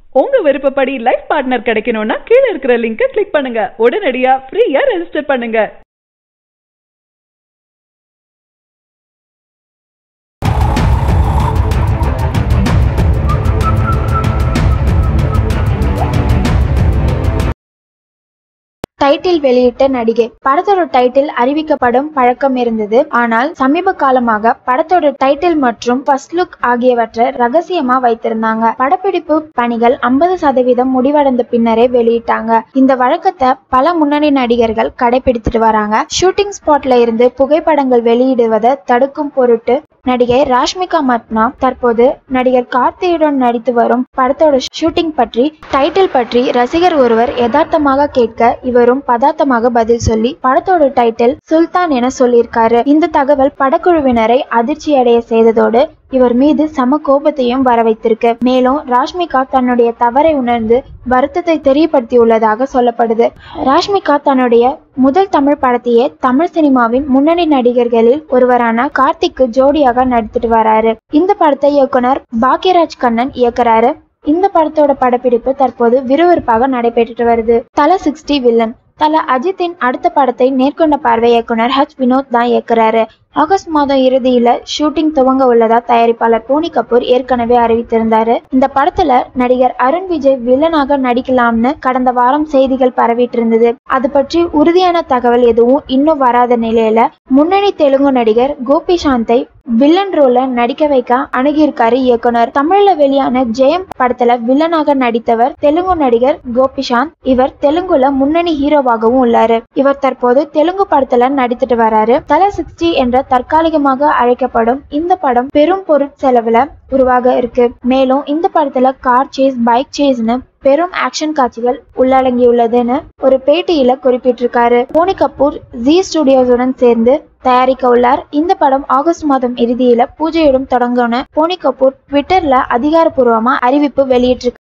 உங்க விருப்பப்படி life partner கிடைக்கணும்னா கீழ இருக்கிற லிங்கை கிளிக் பண்ணுங்க உடனடியா ஃப்ரீயா ரெஜிஸ்டர் பண்ணுங்க டைட்டில் வெளியிட்ட நடிகை படத்தோட டைட்டில் அறிவிக்கப்படும் பழக்கம் இருந்தது ஆனால் சமீப காலமாக படத்தோட டைட்டில் மற்றும் ஃபர்ஸ்ட் லுக் ஆகியவற்றை ரகசியமா வைத்திருந்தாங்க படப்பிடிப்பு பணிகள் ஐம்பது சதவீதம் முடிவடைந்த பின்னரே வெளியிட்டாங்க இந்த வழக்கத்தை பல முன்னணி நடிகர்கள் கடைபிடித்துட்டு வராங்க ஷூட்டிங் ஸ்பாட்ல இருந்து புகைப்படங்கள் வெளியிடுவதை தடுக்கும் பொருட்டு நடிகை ராஷ்மிகா மத்னா தற்போது நடிகர் கார்த்தியுடன் நடித்து வரும் படத்தோட ஷூட்டிங் பற்றி டைட்டில் பற்றி ரசிகர் ஒருவர் யதார்த்தமாக கேட்க இவரும் பதார்த்தமாக பதில் சொல்லி படத்தோட டைட்டில் சுல்தான் என சொல்லியிருக்காரு இந்த தகவல் படக்குழுவினரை அதிர்ச்சி அடைய செய்ததோடு இவர் மீது சம கோபத்தையும் வர வைத்திருக்கு மேலும் ராஷ்மிகா தன்னுடைய தவறை உணர்ந்து வருத்தத்தை தெரியப்படுத்தியுள்ளதாக சொல்லப்படுது ராஷ்மிகா தன்னுடைய முதல் தமிழ் படத்தையே தமிழ் சினிமாவின் முன்னணி நடிகர்களில் ஒருவரான கார்த்திக்கு ஜோடியாக நடித்துட்டு வராரு இந்த படத்தை இயக்குனர் பாக்யராஜ் கண்ணன் இயக்குறாரு இந்த படத்தோட படப்பிடிப்பு தற்போது விறுவிறுப்பாக நடைபெற்றுட்டு வருது தல சிக்ஸ்டி வில்லன் தல அஜித்தின் அடுத்த படத்தை நேர்கொண்ட பார்வை இயக்குனர் ஹச் வினோத் தான் இயக்குறாரு ஆகஸ்ட் மாதம் இறுதியில ஷூட்டிங் துவங்க உள்ளதா தயாரிப்பாளர் போனி கபூர் ஏற்கனவே அறிவித்திருந்தாரு இந்த படத்துல நடிகர் அருண் விஜய் வில்லனாக நடிக்கலாம்னு கடந்த வாரம் செய்திகள் பரவிட்டு இருந்தது அது பற்றி உறுதியான தகவல் எதுவும் இன்னும் வராத நிலையில முன்னணி தெலுங்கு நடிகர் கோபி சாந்தை வில்லன் ரோல நடிக்க வைக்க அணுகியிருக்காரு இயக்குனர் தமிழ்ல வெளியான ஜெயம் படத்துல வில்லனாக நடித்தவர் தெலுங்கு நடிகர் கோபிசாந்த் இவர் தெலுங்குல முன்னணி ஹீரோவாகவும் உள்ளாரு இவர் தற்போது தெலுங்கு படத்துல நடித்துட்டு வராரு தல சிக்ஸ்டி என்ற தற்காலிகமாக அழைக்கப்படும் இந்த படம் பெரும் பொருட்செலவுல உருவாக இருக்கு மேலும் இந்த படத்துல கார் சேஸ் பைக் சேஸ்னு பெரும் ஆக்ஷன் காட்சிகள் உள்ளடங்கியுள்ளதுன்னு ஒரு பேட்டியில குறிப்பிட்டிருக்காரு போனி கபூர் ஜி ஸ்டுடியோஸுடன் சேர்ந்து தயாரிக்க உள்ளார் இந்த படம் ஆகஸ்ட் மாதம் இறுதியில பூஜையுடன் தொடங்கும்னு போனி கபூர் ட்விட்டர்ல அதிகாரப்பூர்வமா அறிவிப்பு வெளியிட்டிருக்காரு